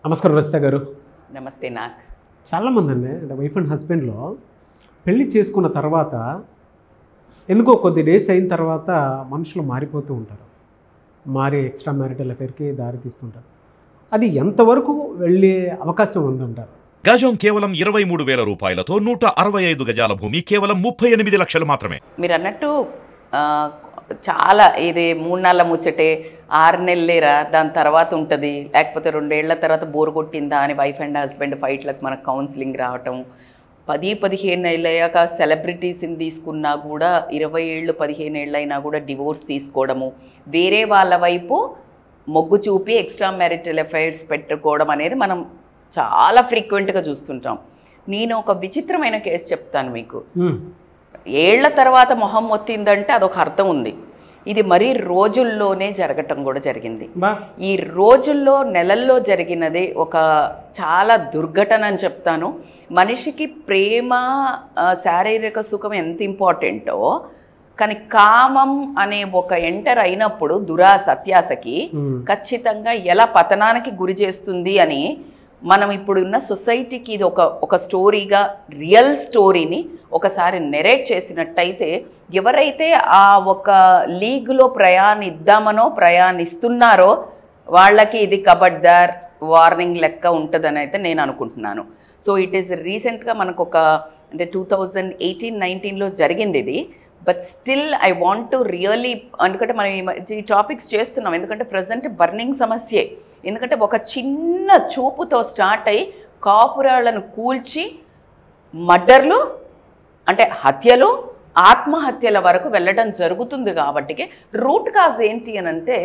నమస్కారం రచిత గారు నమస్తే నాక్ చాలామంది అండి అంటే వైఫ్ అండ్ హస్బెండ్లో పెళ్లి చేసుకున్న తర్వాత ఎందుకో కొద్ది డేస్ అయిన తర్వాత మనుషులు మారిపోతూ ఉంటారు మారి ఎక్స్ట్రా మ్యారిటల్ అఫేర్కి దారి తీస్తుంటారు అది ఎంతవరకు వెళ్ళే అవకాశం ఉందంటారు గజం కేవలం ఇరవై మూడు వేల రూపాయలతో నూట అరవై ఐదు గజాల భూమి కేవలం ముప్పై ఎనిమిది లక్షలు మాత్రమే మీరు అన్నట్టు ఆ, చాలా ఇది మూడు నెలల ముచ్చటే ఆరు నెలలేరా దాని తర్వాత ఉంటుంది లేకపోతే రెండేళ్ల తర్వాత బోర్ కొట్టిందా అని వైఫ్ అండ్ హస్బెండ్ ఫైట్లకు మనకు కౌన్సిలింగ్ రావటం పది పదిహేను ఏళ్ళు అయ్యాక సెలబ్రిటీస్ని తీసుకున్నా కూడా ఇరవై ఏళ్ళు పదిహేను ఏళ్ళు అయినా కూడా డివోర్స్ తీసుకోవడము వేరే వాళ్ళ వైపు మొగ్గు చూపి ఎక్స్ట్రా మ్యారిటల్ అఫైర్స్ పెట్టుకోవడం అనేది మనం చాలా ఫ్రీక్వెంట్గా చూస్తుంటాం నేను ఒక విచిత్రమైన కేసు చెప్తాను మీకు మ్మ్. ఏళ్ల తర్వాత మొహం మొత్తిందంటే అదొక అర్థం ఉంది ఇది మరీ రోజుల్లోనే జరగటం కూడా జరిగింది బా ఈ రోజుల్లో నెలల్లో జరిగినది ఒక చాలా దుర్ఘటన అని చెప్తాను మనిషికి ప్రేమ ఆ, శారీరక సుఖం ఎంత ఇంపార్టెంటో కానీ కామం అనే ఒక ఎంటర్ అయినప్పుడు దురాశ అత్యాశకి మ్మ్. ఖచ్చితంగా ఎలా పతనానికి గురి చేస్తుంది అని మనం ఇప్పుడున్న సొసైటీకి ఇది ఒక ఒక స్టోరీగా రియల్ స్టోరీని ఒకసారి నెరేట్ చేసినట్టయితే ఎవరైతే ఆ ఒక లీగ్లో ప్రయాణిద్దామనో ప్రయాణిస్తున్నారో వాళ్ళకి ఇది కబడ్దార్ వార్నింగ్ లెక్క ఉంటుందని అయితే నేను అనుకుంటున్నాను సో ఇట్ ఈస్ రీసెంట్గా మనకు ఒక అంటే టూ థౌజండ్ ఎయిటీన్ నైన్టీన్లో జరిగింది ఇది but still I want to really ఎందుకంటే మనం ఈ మధ్య ఈ టాపిక్స్ చేస్తున్నాం ఎందుకంటే ప్రజెంట్ బర్నింగ్ సమస్యే ఎందుకంటే ఒక చిన్న చూపుతో స్టార్ట్ అయ్యి కాపురాలను కూల్చి మర్డర్లు అంటే హత్యలు ఆత్మహత్యల వరకు వెళ్ళడం జరుగుతుంది కాబట్టి రూట్ కాజ్ ఏంటి అని అంటే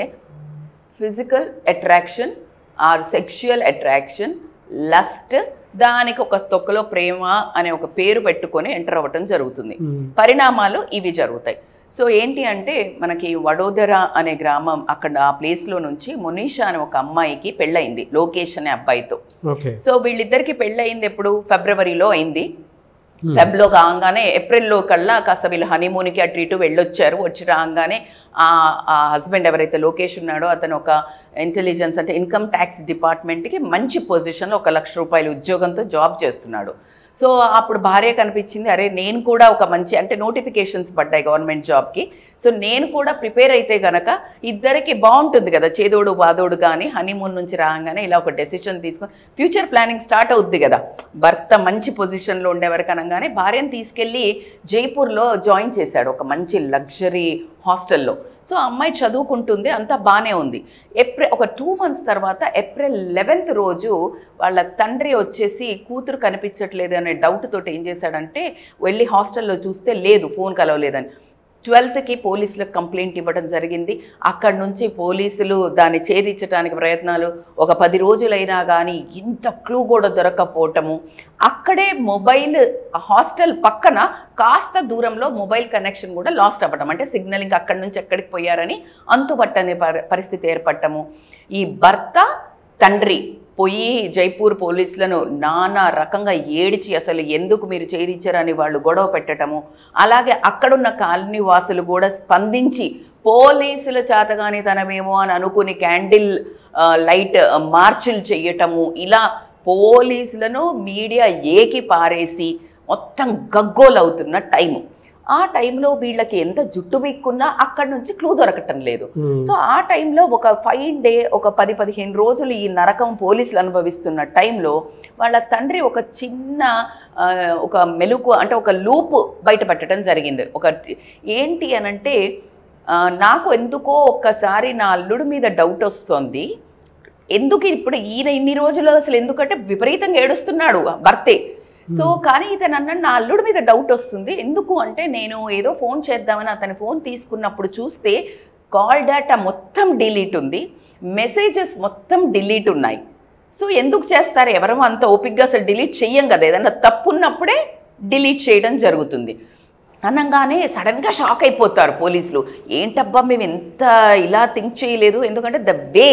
physical attraction or sexual attraction lust దానికి ఒక తొక్కలో ప్రేమ అనే ఒక పేరు పెట్టుకొని ఎంటర్ అవ్వటం జరుగుతుంది మ్మ్. పరిణామాలు ఇవి జరుగుతాయి సో ఏంటి అంటే మనకి వడోదర అనే గ్రామం అక్కడ ఆ ప్లేస్లో నుంచి మునీషా అనే ఒక అమ్మాయికి పెళ్ళయింది లోకేష్ అనే అబ్బాయితో ఓకే సో వీళ్ళిద్దరికి పెళ్ళయింది ఎప్పుడు ఫిబ్రవరిలో అయింది ఫెబ్లో కాగానే ఏప్రిల్లో కల్లా కాస్త వీళ్ళు హనీమూన్కి అటు ఇటు వెళ్ళొచ్చారు వచ్చి రాగానే ఆ హస్బెండ్ ఎవరైతే లోకేష్ ఉన్నాడో అతను ఒక ఇంటెలిజెన్స్ అంటే ఇన్కమ్ ట్యాక్స్ డిపార్ట్మెంట్కి మంచి పొజిషన్లో ఒక లక్ష రూపాయల ఉద్యోగంతో జాబ్ చేస్తున్నాడు సో అప్పుడు భార్య కనిపించింది అరే నేను కూడా ఒక మంచి అంటే నోటిఫికేషన్స్ పడ్డాయి గవర్నమెంట్ జాబ్కి సో నేను కూడా ప్రిపేర్ అయితే గనక ఇద్దరికి బాగుంటుంది కదా చేదోడు బాదోడు కానీ హనీమూన్ నుంచి రాగానే ఇలా ఒక డెసిషన్ తీసుకొని ఫ్యూచర్ ప్లానింగ్ స్టార్ట్ అవుద్ది కదా భర్త మంచి పొజిషన్లో ఉండేవారికి అనగానే భార్యను తీసుకెళ్ళి జైపూర్లో జాయిన్ చేశాడు ఒక మంచి లగ్జరీ హాస్టల్లో సో ఆ అమ్మాయి చదువుకుంటుంది అంతా బాగానే ఉంది ఏప్రిల్ ఒక టూ మంత్స్ తర్వాత ఏప్రిల్ లెవెన్త్ రోజు వాళ్ళ తండ్రి వచ్చేసి కూతురు కనిపించట్లేదు అనే డౌట్ తోటి ఏం చేశాడంటే వెళ్ళి హాస్టల్లో చూస్తే లేదు ఫోన్ కలవలేదని ట్వెల్త్కి పోలీసులకు కంప్లైంట్ ఇవ్వడం జరిగింది అక్కడి నుంచి పోలీసులు దాన్ని ఛేదించడానికి ప్రయత్నాలు ఒక పది రోజులైనా కానీ ఇంత క్లూ కూడా దొరకపోవటము అక్కడే మొబైల్ హాస్టల్ పక్కన కాస్త దూరంలో మొబైల్ కనెక్షన్ కూడా లాస్ట్ అవ్వడం అంటే సిగ్నలింగ్ అక్కడి నుంచి ఎక్కడికి పోయారని అంతుపట్టని పరి- పరిస్థితి ఏర్పడటము ఈ భర్త తండ్రి పోయి జైపూర్ పోలీసులను నానా రకంగా ఏడిచి అసలు ఎందుకు మీరు చేయించారని వాళ్ళు గొడవ పెట్టడము అలాగే అక్కడున్న కాలనీ వాసులు కూడా స్పందించి పోలీసుల చేతగానితనమేమో అని అనుకుని క్యాండిల్ ఆ, లైట్ ఆ, మార్చులు చేయటము ఇలా పోలీసులను మీడియా ఏకి పారేసి మొత్తం గగ్గోలవుతున్న టైము ఆ టైంలో వీళ్ళకి ఎంత జుట్టు బిక్కున్నా అక్కడి నుంచి క్లూ దొరకటం లేదు మ్మ్. సో ఆ టైంలో ఒక ఫైవ్ డే ఒక పది పదిహేను రోజులు ఈ నరకం పోలీసులు అనుభవిస్తున్న టైంలో వాళ్ళ తండ్రి ఒక చిన్న ఆ, ఒక మెలుకు అంటే ఒక లూప్ బయట పెట్టడం జరిగింది ఒక ఏంటి అనంటే ఆ, నాకు ఎందుకో ఒక్కసారి నా అల్లుడి మీద డౌట్ వస్తుంది ఎందుకు ఇప్పుడు ఈయన ఇన్ని రోజులు అసలు ఎందుకంటే విపరీతంగా ఏడుస్తున్నాడు భర్తే సో కానీ ఇతను అన్నాడు నా అల్లుడి మీద డౌట్ వస్తుంది ఎందుకు అంటే నేను ఏదో ఫోన్ చేద్దామని అతని ఫోన్ తీసుకున్నప్పుడు చూస్తే కాల్ డేటా మొత్తం డిలీట్ ఉంది మెసేజెస్ మొత్తం డిలీట్ ఉన్నాయి సో ఎందుకు చేస్తారు ఎవరో అంత ఓపిక్గా అసలు డిలీట్ చెయ్యం కదా ఏదన్నా తప్పు ఉన్నప్పుడే డిలీట్ చేయడం జరుగుతుంది అనగానే సడన్గా షాక్ అయిపోతారు పోలీసులు ఏంటబ్బా మేము ఎంత ఇలా థింక్ చేయలేదు ఎందుకంటే the way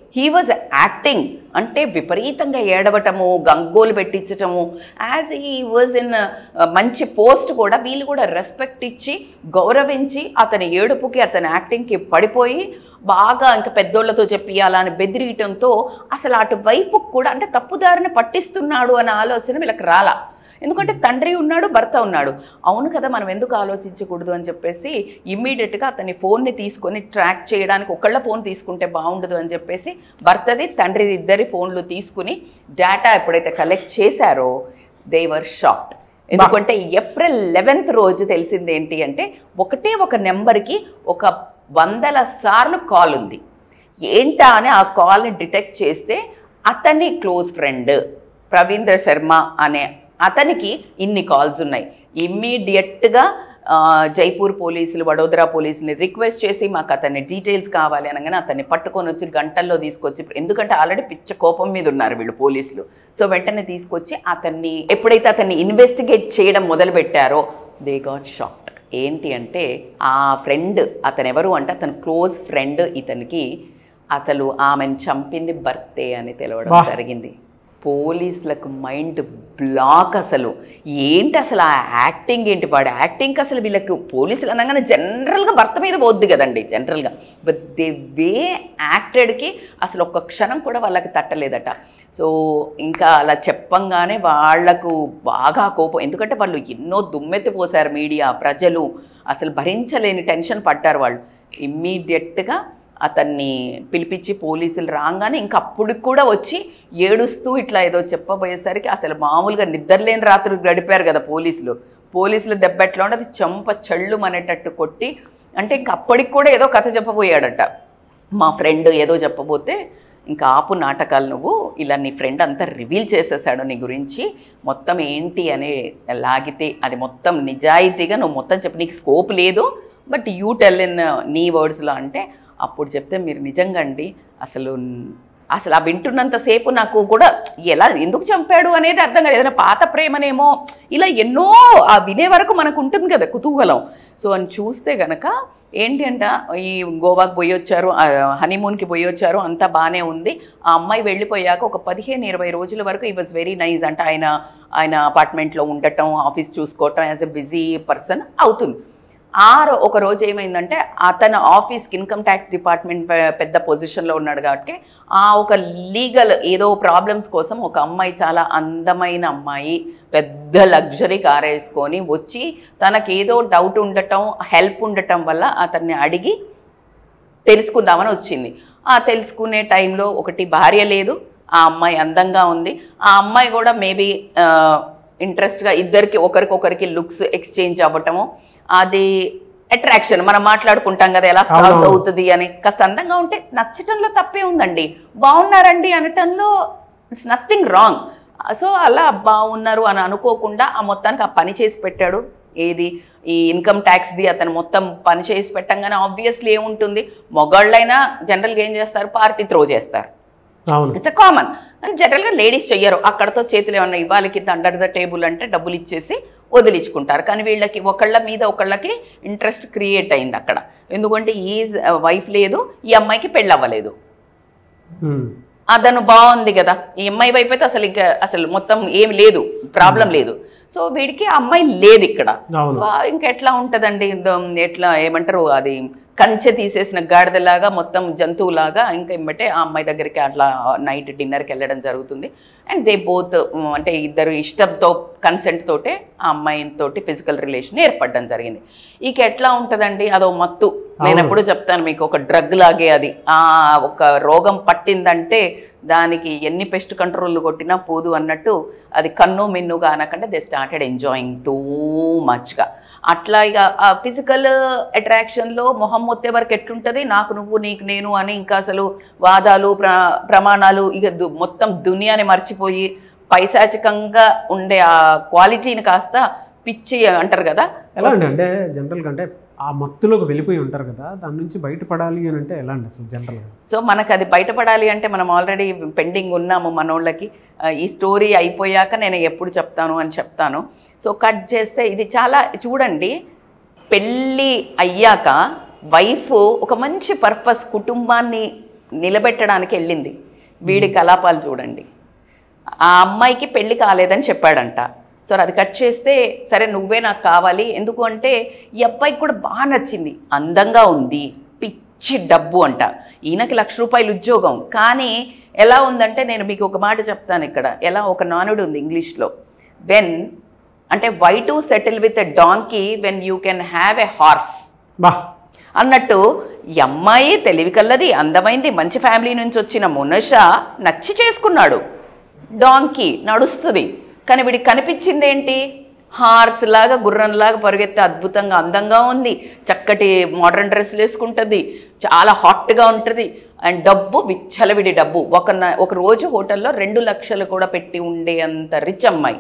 he was acting అంటే విపరీతంగా ఏడవటము గంగోలు పెట్టించటము యాజ్ హీ వాజ్ ఇన్ మంచి పోస్ట్ కూడా వీళ్ళు కూడా రెస్పెక్ట్ ఇచ్చి గౌరవించి అతని ఏడుపుకి అతని యాక్టింగ్కి పడిపోయి బాగా ఇంకా పెద్దోళ్ళతో చెప్పియాలా అని బెదిరియటంతో అసలు అటువైపు కూడా అంటే తప్పుదారిని పట్టిస్తున్నాడు అనే ఆలోచన వీళ్ళకి రాలా ఎందుకంటే తండ్రి ఉన్నాడు భర్త ఉన్నాడు అవును కదా మనం ఎందుకు ఆలోచించకూడదు అని చెప్పేసి ఇమ్మీడియట్గా అతని ఫోన్ని తీసుకొని ట్రాక్ చేయడానికి ఒకళ్ళ ఫోన్ తీసుకుంటే బాగుండదు అని చెప్పేసి భర్తది తండ్రిది ఇద్దరి ఫోన్లు తీసుకుని డేటా ఎప్పుడైతే కలెక్ట్ చేశారో దేవర్ షాక్డ్ ఎందుకంటే ఏప్రిల్ లెవెన్త్ రోజు తెలిసింది ఏంటి అంటే ఒకటే ఒక నెంబర్కి ఒక వందల సార్లు కాల్ ఉంది ఏంటా అని ఆ కాల్ని డిటెక్ట్ చేస్తే అతని క్లోజ్ ఫ్రెండ్ ప్రవీందర్ శర్మ అనే అతనికి ఇన్ని కాల్స్ ఉన్నాయి ఇమ్మీడియట్గా జైపూర్ పోలీసులు వడోదరా పోలీసుని రిక్వెస్ట్ చేసి మాకు అతని డీటెయిల్స్ కావాలి అనగానే అతన్ని పట్టుకొని వచ్చి గంటల్లో తీసుకొచ్చి ఎందుకంటే ఆల్రెడీ పిచ్చ కోపం మీద ఉన్నారు వీళ్ళు పోలీసులు సో వెంటనే తీసుకొచ్చి అతన్ని ఎప్పుడైతే అతన్ని ఇన్వెస్టిగేట్ చేయడం మొదలు పెట్టారో దే గాట్ షాక్డ్ ఏంటి అంటే ఆ ఫ్రెండ్ అతను ఎవరు అంటే అతని క్లోజ్ ఫ్రెండ్ ఇతనికి అసలు ఆమెను చంపింది భర్తే అని తెలవడం వా. జరిగింది పోలీసులకు మైండ్ బ్లాక్ అసలు ఏంటి అసలు ఆ యాక్టింగ్ ఏంటి వాడు యాక్టింగ్ అసలు వీళ్ళకి పోలీసులు అనగానే జనరల్గా భర్త మీద పోద్ది కదండి జనరల్గా బట్ దే వే యాక్టెడ్కి అసలు ఒక్క క్షణం కూడా వాళ్ళకి తట్టలేదట సో ఇంకా అలా చెప్పంగానే వాళ్లకు బాగా కోపం ఎందుకంటే వాళ్ళు ఎన్నో దుమ్మెత్తి పోసారు మీడియా ప్రజలు అసలు భరించలేని టెన్షన్ పడ్డారు వాళ్ళు ఇమ్మీడియట్గా అతన్ని పిలిపించి పోలీసులు రాగానే ఇంక అప్పుడు కూడా వచ్చి ఏడుస్తూ ఇట్లా ఏదో చెప్పబోయేసరికి అసలు మామూలుగా నిద్రలేని రాత్రులు గడిపారు కదా పోలీసులు పోలీసులు దెబ్బెట్లా ఉంటే అది చెంప చళ్ళు అనేటట్టు కొట్టి అంటే ఇంక అప్పటికి కూడా ఏదో కథ చెప్పబోయాడట మా ఫ్రెండ్ ఏదో చెప్పబోతే ఇంకా ఆపు నాటకాలు నువ్వు ఇలా నీ ఫ్రెండ్ అంతా రివీల్ చేసేసాడు నీ గురించి మొత్తం ఏంటి అని లాగితే అది మొత్తం నిజాయితీగా నువ్వు మొత్తం చెప్పి నీకు స్కోప్ లేదు బట్ యూ టెల్ ఇన్ నీ వర్డ్స్లో అంటే అప్పుడు చెప్తే మీరు నిజంగా అండి అసలు అసలు ఆ వింటున్నంతసేపు నాకు కూడా ఎలా ఎందుకు చంపాడు అనేది అర్థం కాదు ఏదైనా పాత ప్రేమనేమో ఇలా ఎన్నో ఆ వినే వరకు మనకు ఉంటుంది కదా కుతూహలం సో అని చూస్తే గనక ఏంటి అంట ఈ గోవాకి పోయి వచ్చారు ఆ, హనీమూన్కి పోయి వచ్చారు అంతా బాగానే ఉంది ఆ అమ్మాయి వెళ్ళిపోయాక ఒక పదిహేను ఇరవై రోజుల వరకు ఈ వాజ్ వెరీ నైస్ అంటే ఆయన ఆయన అపార్ట్మెంట్లో ఉండటం ఆఫీస్ చూసుకోవటం యాజ్ ఎ బిజీ పర్సన్ అవుతుంది ఆ రో- ఒక రోజు ఏమైందంటే అతను ఆఫీస్కి ఇన్కమ్ ట్యాక్స్ డిపార్ట్మెంట్ పె- పెద్ద పొజిషన్లో ఉన్నాడు కాబట్టి ఆ ఒక లీగల్ ఏదో ప్రాబ్లమ్స్ కోసం ఒక అమ్మాయి చాలా అందమైన అమ్మాయి పెద్ద లగ్జరీ కార్ వేసుకొని వచ్చి తనకి ఏదో డౌట్ ఉండటం హెల్ప్ ఉండటం వల్ల అతన్ని అడిగి తెలుసుకుందామని వచ్చింది ఆ తెలుసుకునే టైంలో ఒకటి భార్య లేదు ఆ అమ్మాయి అందంగా ఉంది ఆ అమ్మాయి కూడా మేబీ ఇంట్రెస్ట్గా ఇద్దరికి ఒకరికొకరికి లుక్స్ ఎక్స్చేంజ్ అవ్వటము అది అట్రాక్షన్ మనం మాట్లాడుకుంటాం కదా ఎలా స్టార్ట్ అవునవును. అవుతుంది అని కాస్త అందంగా ఉంటే నచ్చటంలో తప్పే ఉందండి బాగున్నారండి అనటంలో ఇట్స్ నథింగ్ రాంగ్ సో అలా బాగున్నారు అని అనుకోకుండా ఆ మొత్తానికి ఆ పని చేసి పెట్టాడు ఏది ఈ ఇన్కమ్ ట్యాక్స్ది అతను మొత్తం పని చేసి పెట్టంగానే ఆబ్వియస్లీ ఏముంటుంది మొగాళ్ళైనా జనరల్గా ఏం చేస్తారు పార్టీ త్రో చేస్తారు అవును ఇట్స్ అ కామన్ అని జనరల్గా లేడీస్ చెయ్యరు అక్కడతో చేతులు ఏమన్నా ఇవ్వాలి కింద అండర్ ద టేబుల్ అంటే డబ్బులు ఇచ్చేసి వదిలించుకుంటారు కానీ వీళ్ళకి ఒకళ్ళ మీద ఒకళ్ళకి ఇంట్రెస్ట్ క్రియేట్ అయింది అక్కడ ఎందుకంటే ఈ వైఫ్ లేదు ఈ అమ్మాయికి పెళ్ళి అవ్వలేదు ఉమ్. అతను బాగుంది కదా ఈ అమ్మాయి వైపు అయితే అసలు ఇంకా అసలు మొత్తం ఏం లేదు ప్రాబ్లం లేదు సో వీడికి ఆ అమ్మాయి లేదు ఇక్కడ అవును సో ఇంకా ఎట్లా ఉంటుందండి ఇదో ఎట్లా ఏమంటారు అది కంచె తీసేసిన గాడిదలాగా మొత్తం జంతువులాగా ఇంకా ఇమ్మటే ఆ అమ్మాయి దగ్గరికి అట్లా నైట్ డిన్నర్కి వెళ్ళడం జరుగుతుంది అండ్ దే బోత్ అంటే ఇద్దరు ఇష్టంతో కన్సెంట్ తోటే ఆ అమ్మాయి తోటి ఫిజికల్ రిలేషన్ ఏర్పడడం జరిగింది ఇక ఎట్లా ఉంటుందండి అదో మత్తు నేను అవును. ఎప్పుడు చెప్తాను మీకు ఒక డ్రగ్ లాగే అది ఆ ఒక రోగం పట్టిందంటే దానికి ఎన్ని పెస్ట్ కంట్రోల్ కొట్టినా పోదు అన్నట్టు అది కన్ను మిన్నుగా అనకంటే దే స్టార్టెడ్ ఎంజాయింగ్ టూ మచ్గా అట్లా ఇక ఆ ఫిజికల్ అట్రాక్షన్లో మొహం మొత్తే వరకు ఎట్లుంటుంది నాకు నువ్వు నీకు నేను అని ఇంకా అసలు వాదాలు ప్ర ప్రమాణాలు ఇక దు- మొత్తం దునియాని మర్చిపోయి పైశాచికంగా ఉండే ఆ క్వాలిటీని కాస్త పిచ్చి అంటారు కదా ఎలా అండి అంటే జనరల్గా అంటే ఆ మత్తులోకి వెళ్ళిపోయి ఉంటారు కదా దాని నుంచి బయటపడాలి అని అంటే ఎలా అండి అసలు జనరల్గా సో మనకు అది బయటపడాలి అంటే మనం ఆల్రెడీ పెండింగ్ ఉన్నాము మనోళ్ళకి ఆ, ఈ స్టోరీ అయిపోయాక నేను ఎప్పుడు చెప్తాను అని చెప్తాను సో కట్ చేస్తే ఇది చాలా చూడండి పెళ్ళి అయ్యాక వైఫ్ ఒక మంచి పర్పస్ కుటుంబాన్ని నిలబెట్టడానికి వెళ్ళింది వీడి కలాపాలు చూడండి ఆ అమ్మాయికి పెళ్లి కాలేదని చెప్పాడంట సో అది కట్ చేస్తే సరే నువ్వే నాకు కావాలి ఎందుకు అంటే ఈ అబ్బాయికి కూడా బాగా నచ్చింది అందంగా ఉంది పిచ్చి డబ్బు అంట ఈయనకి లక్ష రూపాయలు ఉద్యోగం కానీ ఎలా ఉందంటే నేను మీకు ఒక మాట చెప్తాను ఇక్కడ ఎలా ఒక నానుడు ఉంది ఇంగ్లీష్లో వెన్ అంటే why to settle with a donkey when you can have a horse బా అన్నట్టు ఈ అమ్మాయి తెలివి కల్లది అందమైంది మంచి ఫ్యామిలీ నుంచి వచ్చిన మునష నచ్చి చేసుకున్నాడు డాంకీ నడుస్తుంది కానీ వీడికి కనిపించింది ఏంటి హార్స్ లాగా గుర్రంలాగా పరిగెత్తే అద్భుతంగా అందంగా ఉంది చక్కటి మోడర్న్ డ్రెస్సులు వేసుకుంటుంది చాలా హాట్గా ఉంటుంది అండ్ డబ్బు విచ్చలవిడి డబ్బు ఒక న- ఒక రోజు హోటల్లో రెండు లక్షలు కూడా పెట్టి ఉండే అంత రిచ్ అమ్మాయి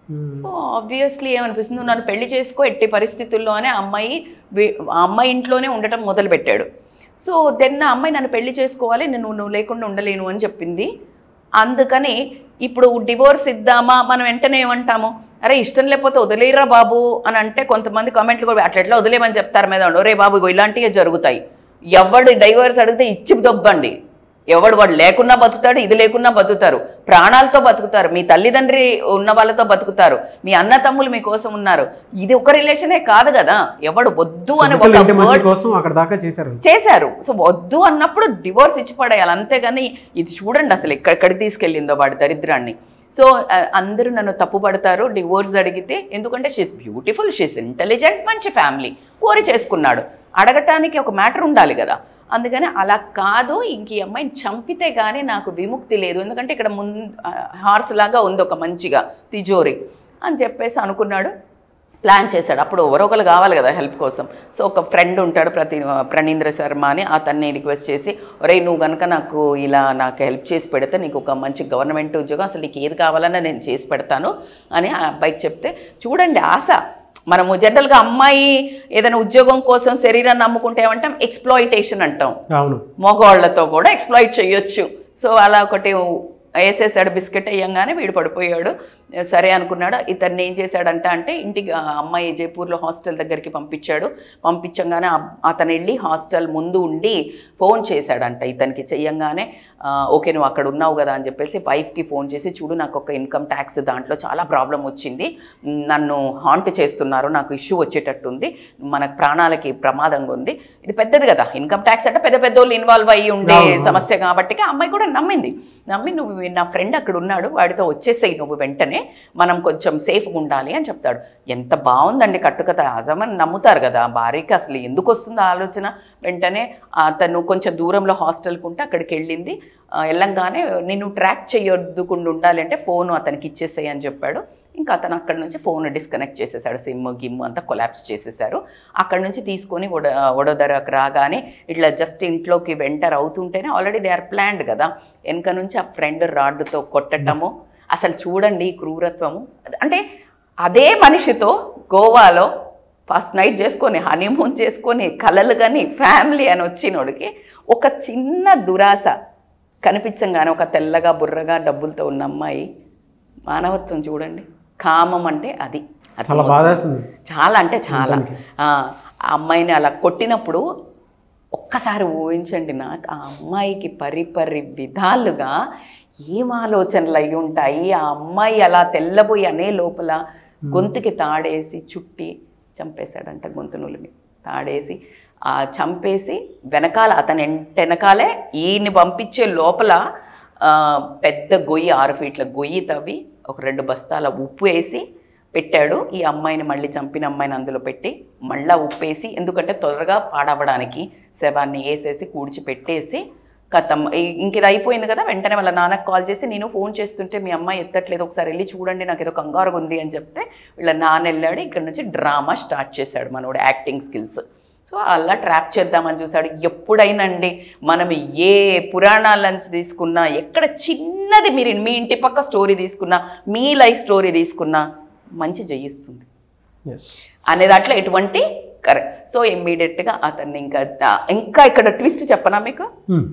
సో ఆబ్వియస్లీ ఏమనిపిస్తుంది నువ్వు నన్ను పెళ్లి చేసుకో ఎట్టి పరిస్థితుల్లో అనే అమ్మాయి వీ- ఆ అమ్మాయి ఇంట్లోనే ఉండటం మొదలుపెట్టాడు సో దెన్ ఆ అమ్మాయి నన్ను పెళ్లి చేసుకోవాలి నేను నువ్వు లేకుండా ఉండలేను అని చెప్పింది అందుకని ఇప్పుడు డివోర్స్ ఇద్దామా మనం వెంటనే ఏమంటాము అరే ఇష్టం లేకపోతే వదిలేరా బాబు అని అంటే కొంతమంది కామెంట్లు కూడా అట్లా ఎట్లా వదిలేమని చెప్తారు మీద ఒరే బాబు ఇగో ఇలాంటివే జరుగుతాయి ఎవడు డైవర్స్ అడిగితే ఇచ్చి దొబ్బండి ఎవడు వాడు లేకున్నా బతుకుతాడు ఇది లేకున్నా బతుకుతారు ప్రాణాలతో బతుకుతారు మీ తల్లిదండ్రి ఉన్న వాళ్ళతో బతుకుతారు మీ అన్న తమ్ములు మీకోసం ఉన్నారు ఇది ఒక రిలేషనే కాదు కదా ఎవడు వద్దు అని ఫిజికల్ ఒక ఇంటిమసీ word కోసం అక్కడ దాకా చేశారు చేశారు సో వద్దు అన్నప్పుడు డివోర్స్ ఇచ్చి పడేయాలి అంతేగాని ఇది చూడండి అసలు ఎక్కడికి తీసుకెళ్ళిందో వాడి దరిద్రాన్ని సో ఆ, అందరూ నన్ను తప్పు పడతారు డివోర్స్ అడిగితే ఎందుకంటే షీస్ బ్యూటిఫుల్ షీస్ ఇంటెలిజెంట్ మంచి ఫ్యామిలీ కోరి చేసుకున్నాడు అడగటానికి ఒక మ్యాటర్ ఉండాలి కదా అందుకని అలా కాదు ఇంక ఈ అమ్మాయిని చంపితే కానీ నాకు విముక్తి లేదు ఎందుకంటే ఇక్కడ ముందు హార్స్ లాగా ఉంది ఒక మంచిగా తిజోరి అని చెప్పేసి అనుకున్నాడు ప్లాన్ చేశాడు అప్పుడు ఎవరో ఒకరు కావాలి కదా హెల్ప్ కోసం సో ఒక ఫ్రెండ్ ఉంటాడు ప్రతి ప్రణీంద్ర శర్మ అని అతన్ని రిక్వెస్ట్ చేసి ఒరే నువ్వు కనుక నాకు ఇలా నాకు హెల్ప్ చేసి పెడితే నీకు ఒక మంచి గవర్నమెంట్ ఉద్యోగం అసలు నీకు ఏది కావాలన్నా నేను చేసి పెడతాను అని ఆ అబ్బాయికి చెప్తే చూడండి ఆశ మనము జనరల్గా అమ్మాయి ఏదైనా ఉద్యోగం కోసం శరీరాన్ని నమ్ముకుంటే ఏమంటాం ఎక్స్ప్లాయిటేషన్ అంటాం అవును మగవాళ్ళతో కూడా ఎక్స్ప్లాయిట్ చేయొచ్చు సో అలా ఒకటి వేసేసాడు బిస్కెట్ వేయంగానే వీడు పడిపోయాడు సరే అనుకున్నాడు ఇతన్ని ఏం చేశాడంట అంటే ఇంటికి ఆ అమ్మాయి జైపూర్లో హాస్టల్ దగ్గరికి పంపించాడు పంపించంగానే ఆ- అతను వెళ్ళి హాస్టల్ ముందు ఉండి ఫోన్ చేశాడంట ఇతనికి చెయ్యంగానే "ఆ, ఓకే నువ్వు అక్కడ ఉన్నావు కదా అని చెప్పేసి వైఫ్కి ఫోన్ చేసి చూడు నాకు ఒక ఇన్కమ్ ట్యాక్స్ దాంట్లో చాలా ప్రాబ్లం వచ్చింది నన్ను హాంట్ చేస్తున్నారు నాకు ఇష్యూ వచ్చేటట్టుంది మన ప్రాణాలకి ప్రమాదంగా ఉంది ఇది పెద్దది కదా ఇన్కమ్ ట్యాక్స్ అంటే పెద్ద పెద్ద వాళ్ళు ఇన్వాల్వ్ అయ్యి ఉండే అవును, అవును. సమస్య కాబట్టి ఆ అమ్మాయి కూడా నమ్మింది నమ్మి నువ్వు నా ఫ్రెండ్ అక్కడ ఉన్నాడు వాడితో వచ్చేసేయి నువ్వు వెంటనే మనం కొంచెం సేఫ్గా ఉండాలి అని చెప్తాడు ఎంత బాగుందండి కట్టుకథ అజమని నమ్ముతారు కదా భార్యకి అసలు ఎందుకు వస్తుందో ఆలోచన వెంటనే అతను కొంచెం దూరంలో హాస్టల్కి ఉంటే అక్కడికి వెళ్ళింది ఆ, వెళ్ళంగానే నిన్ను ట్రాక్ చేయొద్దుకుండా ఉండాలి అంటే ఫోన్ అతనికి ఇచ్చేసేయి అని చెప్పాడు ఇంకా అతను అక్కడ నుంచి ఫోన్ డిస్కనెక్ట్ చేసేసాడు సిమ్ గిమ్ అంతా కొలాప్స్ చేసేసారు అక్కడ నుంచి తీసుకొని వడ వడోదరకు రాగానే ఇట్లా జస్ట్ ఇంట్లోకి వెంటర్ అవుతుంటేనే ఆల్రెడీ దే ఆర్ ప్లాన్డ్ కదా వెనక నుంచి ఆ ఫ్రెండ్ రాడ్డుతో కొట్టటము అసలు చూడండి ఈ క్రూరత్వము అంటే అదే మనిషితో గోవాలో ఫస్ట్ నైట్ చేసుకొని హనీమూన్ చేసుకొని కలలు కానీ ఫ్యామిలీ అని వచ్చినోడికి ఒక చిన్న దురాశ కనిపించంగానే ఒక తెల్లగా బుర్రగా డబ్బులతో ఉన్న అమ్మాయి మానవత్వం చూడండి కామం అంటే అది చాలా బాధేస్తుంది చాలా అంటే చాలా ఆ ఆ అమ్మాయిని అలా కొట్టినప్పుడు ఒక్కసారి ఊహించండి నాకు ఆ అమ్మాయికి పరిపరి విధాలుగా ఏం ఆలోచనలు అయి ఉంటాయి ఆ అమ్మాయి అలా తెల్లబోయి అనే లోపల గొంతుకి తాడేసి చుట్టి చంపేశాడంట గొంతు నులిమి తాడేసి ఆ చంపేసి వెనకాల అతని ఎంట వెనకాలే ఈయన్ని పంపించే లోపల ఆ, పెద్ద గొయ్యి ఆరు ఫీట్ల గొయ్యి తవ్వి ఒక రెండు బస్తాల ఉప్పు వేసి పెట్టాడు ఈ అమ్మాయిని మళ్ళీ చంపిన అమ్మాయిని అందులో పెట్టి మళ్ళా ఉప్పేసి ఎందుకంటే త్వరగా పాడవడానికి శవాన్ని వేసేసి కూడిచి పెట్టేసి కథం ఇంక ఇది అయిపోయింది కదా వెంటనే వాళ్ళ నాన్నకు కాల్ చేసి నేను ఫోన్ చేస్తుంటే మీ అమ్మాయి ఎత్తట్లేదు ఒకసారి వెళ్ళి చూడండి నాకు ఏదో కంగారుగా ఉంది అని చెప్తే వీళ్ళ నాన్న వెళ్ళాడు ఇక్కడ నుంచి డ్రామా స్టార్ట్ చేశాడు మనోడు యాక్టింగ్ స్కిల్స్ సో అలా ట్రాప్ చేద్దామని చూశాడు ఎప్పుడైనండి మనం ఏ పురాణాలను తీసుకున్నా ఎక్కడ చిన్నది మీరు మీ ఇంటి పక్క స్టోరీ తీసుకున్నా మీ లైఫ్ స్టోరీ తీసుకున్నా మంచి జయిస్తుంది ఎస్ అనే దాంట్లో ఎటువంటి కరెక్ట్ సో ఇమ్మీడియట్గా అతన్ని ఇంకా ఇంకా ఇక్కడ ట్విస్ట్ చెప్పనా మీకు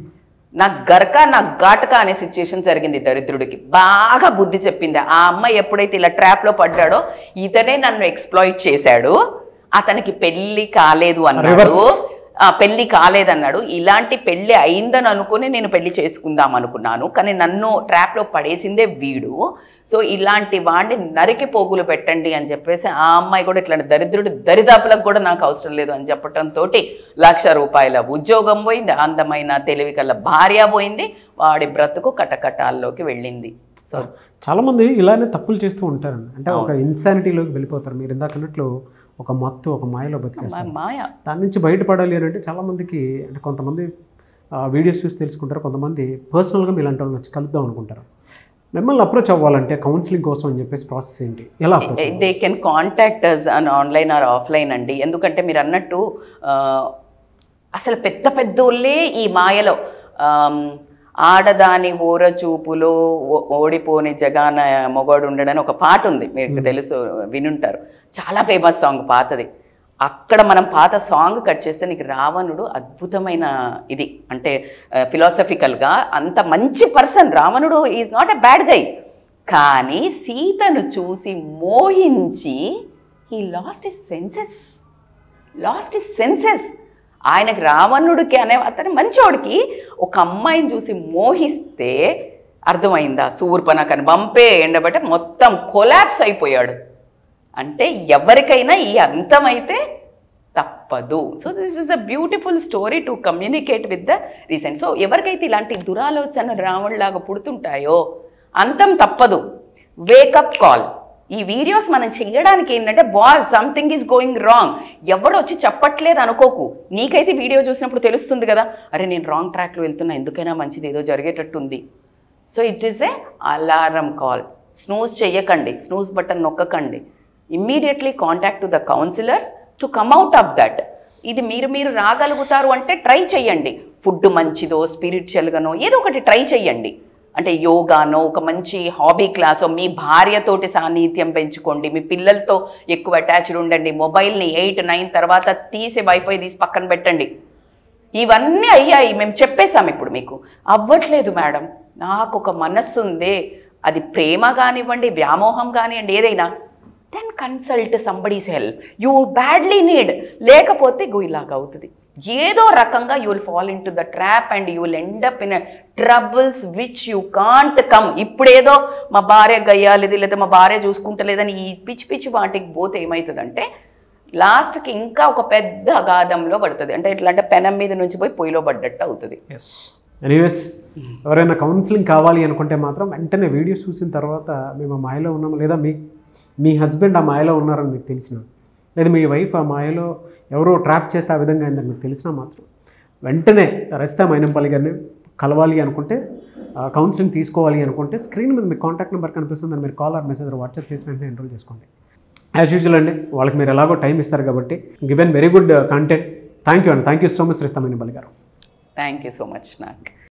నాకు గరక నాకు ఘాటక అనే సిచ్యుయేషన్ జరిగింది దరిద్రుడికి బాగా బుద్ధి చెప్పింది ఆ అమ్మాయి ఎప్పుడైతే ఇలా ట్రాప్లో పడ్డాడో ఇతనే నన్ను ఎక్స్ప్లాయిట్ చేశాడు అతనికి పెళ్లి కాలేదు అన్నాడు Reverse. ఆ, పెళ్లి కాలేదన్నాడు ఇలాంటి పెళ్లి అయిందని అనుకుని నేను పెళ్లి చేసుకుందాం అనుకున్నాను కానీ నన్ను ట్రాప్లో పడేసిందే వీడు సో ఇలాంటి వాడిని నరికి పోగులు పెట్టండి అని చెప్పేసి ఆ అమ్మాయి కూడా ఇట్లాంటి దరిద్రుడు దరిదాపులకు కూడా నాకు అవసరం లేదు అని చెప్పటంతో లక్ష రూపాయల ఉద్యోగం పోయింది అందమైన తెలివి కల భార్య పోయింది వాడి బ్రతుకు కటకటాల్లోకి వెళ్ళింది సో చాలామంది ఇలానే తప్పులు చేస్తూ ఉంటారండి అంటే ఒక ఇన్సానిటీలోకి వెళ్ళిపోతారు మీరు ఇందాక అన్నట్లు ఒక మత్తు ఒక మాయలో బతికేస్తారు మాయ దాని నుంచి బయటపడాలి అని అంటే చాలామందికి అంటే కొంతమంది వీడియోస్ చూసి తెలుసుకుంటారు కొంతమంది పర్సనల్గా ఇలాంటి వాళ్ళని వచ్చి కలుద్దాం అనుకుంటారు మిమ్మల్ని అప్రోచ్ అవ్వాలంటే కౌన్సిలింగ్ కోసం అని చెప్పేసి ప్రాసెస్ ఏంటి ఎలా approach they can contact us on online or offline అండి ఎందుకంటే మీరు అన్నట్టు ఆ, అసలు పెద్ద పెద్దోళ్ళే ఈ మాయలో ఆమ్, ఆడదాని ఊర చూపులో ఓ- ఓడిపోని జగాన మొగాడు ఉండడని ఒక పాట ఉంది మీకు తెలుసు వినుంటారు చాలా ఫేమస్ సాంగ్ పాతది అక్కడ మనం పాత సాంగ్ కట్ చేస్తే నీకు రావణుడు అద్భుతమైన ఇది అంటే ఫిలాసఫికల్గా అంత మంచి పర్సన్ రావణుడు is not a bad guy కానీ సీతను చూసి మోహించి he lost his senses lost his senses ఆయనకి రావణుడికి అనే అతను మంచోడికి ఒక అమ్మాయిని చూసి మోహిస్తే అర్థమైందా శూర్పణకని పంపే ఎండబట్టే మొత్తం కొలాప్స్ అయిపోయాడు అంటే ఎవరికైనా ఈ అంతమైతే తప్పదు so this is a beautiful story to communicate with the recent so ఎవరికైతే ఇలాంటి దురాలోచన రావణ్లాగా పుడుతుంటాయో అంతం తప్పదు వేకప్ కాల్ ఈ వీడియోస్ మనం చేయడానికి ఏంటంటే boss something is going wrong ఎవడు వచ్చి చెప్పట్లేదు అనుకోకు నీకైతే వీడియో చూసినప్పుడు తెలుస్తుంది కదా అరే నేను రాంగ్ ట్రాక్లో వెళ్తున్నా ఎందుకైనా మంచిది ఏదో జరిగేటట్టుంది so it is a alarm call snooze చెయ్యకండి స్నూజ్ బటన్ నొక్కకండి immediately contact to the counsellors to come out of that ఇది మీరు మీరు రాగలుగుతారు అంటే ట్రై చేయండి ఫుడ్ మంచిదో స్పిరిచువల్గానో ఏదో ఒకటి ట్రై చేయండి అంటే యోగానో ఒక మంచి హాబీ క్లాసో మీ భార్యతోటి సాన్నిహిత్యం పెంచుకోండి మీ పిల్లలతో ఎక్కువ అటాచ్డ్ ఉండండి మొబైల్ని ఎయిట్ నైన్ తర్వాత తీసి వైఫై తీసి పక్కన పెట్టండి ఇవన్నీ అయ్యాయి మేము చెప్పేశాం ఇప్పుడు మీకు అవ్వట్లేదు మేడం నాకు ఒక మనస్సు ఉందే అది ప్రేమ కానివ్వండి వ్యామోహం కానివ్వండి ఏదైనా then consult somebody's help you badly need లేకపోతే గో ఇలాగ అవుతుంది ఏదో రకంగా you will fall in to the trap and you will end up in troubles which you can't come ఇప్పుడేదో మా భార్య గయ్యాలిది లేదా మా భార్య చూసుకుంటలేదని ఈ పిచ్చి పిచ్చి వాటికి పోతే ఏమవుతుందంటే లాస్ట్కి ఇంకా ఒక పెద్ద అగాధంలో పడుతుంది అంటే ఎట్లా అంటే పెనం మీద నుంచి పోయి పొయ్యిలో పడ్డట్టు అవుతుంది ఎస్ ఎనీవేస్ ఎవరైనా కౌన్సిలింగ్ కావాలి అనుకుంటే మాత్రం వెంటనే వీడియోస్ చూసిన తర్వాత మేము ఆ మాయలో ఉన్నాము లేదా మీ మీ హస్బెండ్ ఆ మాయలో ఉన్నారని మీకు తెలిసిన లేదా మీ వైఫ్ ఆ మాయలో ఎవరో ట్రాప్ చేస్తే ఆ విధంగా అయిందని మీకు తెలిసినా మాత్రం వెంటనే రజిత మైనంపల్లి గారిని కలవాలి అనుకుంటే కౌన్సిలింగ్ తీసుకోవాలి అనుకుంటే స్క్రీన్ మీద మీ కాంటాక్ట్ నెంబర్ కనిపిస్తుంది మీరు కాల్ ఆర్ మెసేజ్ వాట్సాప్ చేసి వెంటనే ఎన్రోల్ చేసుకోండి యాజ్ యూజువల్ అండి వాళ్ళకి మీరు ఎలాగో టైం ఇస్తారు కాబట్టి given very good content thank you అండి thank you so much Rajitha Mainampalli గారు థ్యాంక్ యూ సో మచ్ నాకు